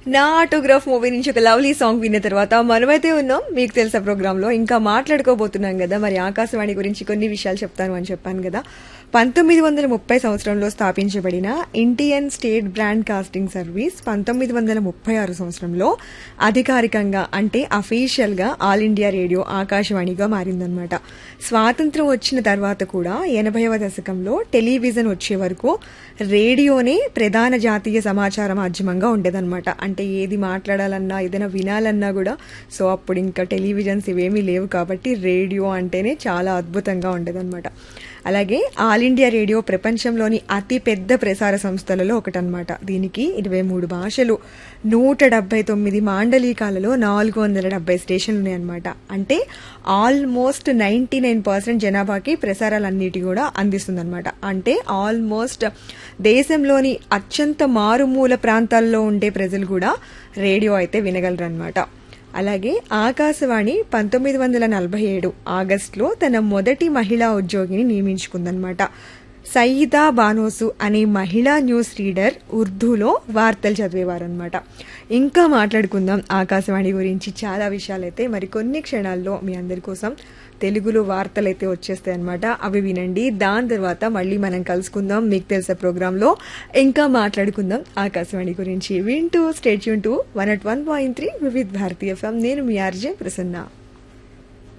నా autograph movie నుంచి ఒక లవ్లీ సాంగ్ విన్న తర్వాత మనమైతే ఉన్నాం మీకు తెలుసా ప్రోగ్రామ్ లో ఇంకా మాట్లాడుకోబోతున్నాం కదా మరి ఆకాశవాణి గురించి కొన్ని విషయాలు చెప్తాను అని చెప్పాను కదా పంతొమ్మిది వందల ముప్పై సంవత్సరంలో స్థాపించబడిన Indian State Broadcasting Service పంతొమ్మిది వందల ముప్పై ఆరు సంవత్సరంలో అధికారికంగా అంటే అఫీషియల్ గా ఆల్ ఇండియా రేడియో ఆకాశవాణిగా మారిందనమాట స్వాతంత్రం వచ్చిన తర్వాత కూడా ఎనభైవ దశకంలో టెలివిజన్ వచ్చే వరకు రేడియోనే ప్రధాన జాతీయ సమాచార మాధ్యమంగా ఉండేదన్నమాట అంటే ఏది మాట్లాడాలన్నా ఏదైనా వినాలన్నా కూడా సో అప్పుడు ఇంకా టెలివిజన్స్ ఇవేమీ లేవు కాబట్టి రేడియో అంటేనే చాలా అద్భుతంగా ఉండేదన్నమాట అలాగే ఆల్ ఇండియా రేడియో ప్రపంచంలోని అతి పెద్ద ప్రసార సంస్థలలో ఒకటన్నమాట దీనికి ఇరవై మూడు భాషలు నూట డెబ్బై తొమ్మిది మాండలికాలలో నాలుగు వందల డెబ్బై స్టేషన్లు ఉన్నాయన్నమాట అంటే ఆల్మోస్ట్ నైంటీ నైన్ పర్సెంట్ జనాభాకి ప్రసారాలన్నిటి కూడా అందిస్తుందన్నమాట అంటే ఆల్మోస్ట్ దేశంలోని అత్యంత మారుమూల ప్రాంతాల్లో ఉండే ప్రజలు కూడా రేడియో అయితే వినగలరన్నమాట అలాగే ఆకాశవాణి పంతొమ్మిది వందల నలభై ఏడు ఆగస్టులో తన మొదటి మహిళా ఉద్యోగిని నియమించుకుందనమాట సయీదా బానోసు అనే మహిళా న్యూస్ రీడర్ ఉర్దూలో వార్తలు చదివేవారనమాట ఇంకా మాట్లాడుకుందాం ఆకాశవాణి గురించి చాలా విషయాలైతే మరి కొన్ని క్షణాల్లో మీ అందరి కోసం తెలుగులో వార్తలు అయితే వచ్చేస్తాయి అనమాట అవి వినండి దాని తర్వాత మళ్ళీ మనం కలుసుకుందాం మీకు తెలిసే ప్రోగ్రాంలో ఇంకా మాట్లాడుకుందాం ఆకాశవాణి గురించి వింటూ stay tuned to one at one point three Vividh Bharati FM నేను మీ ఆర్జే ప్రసన్న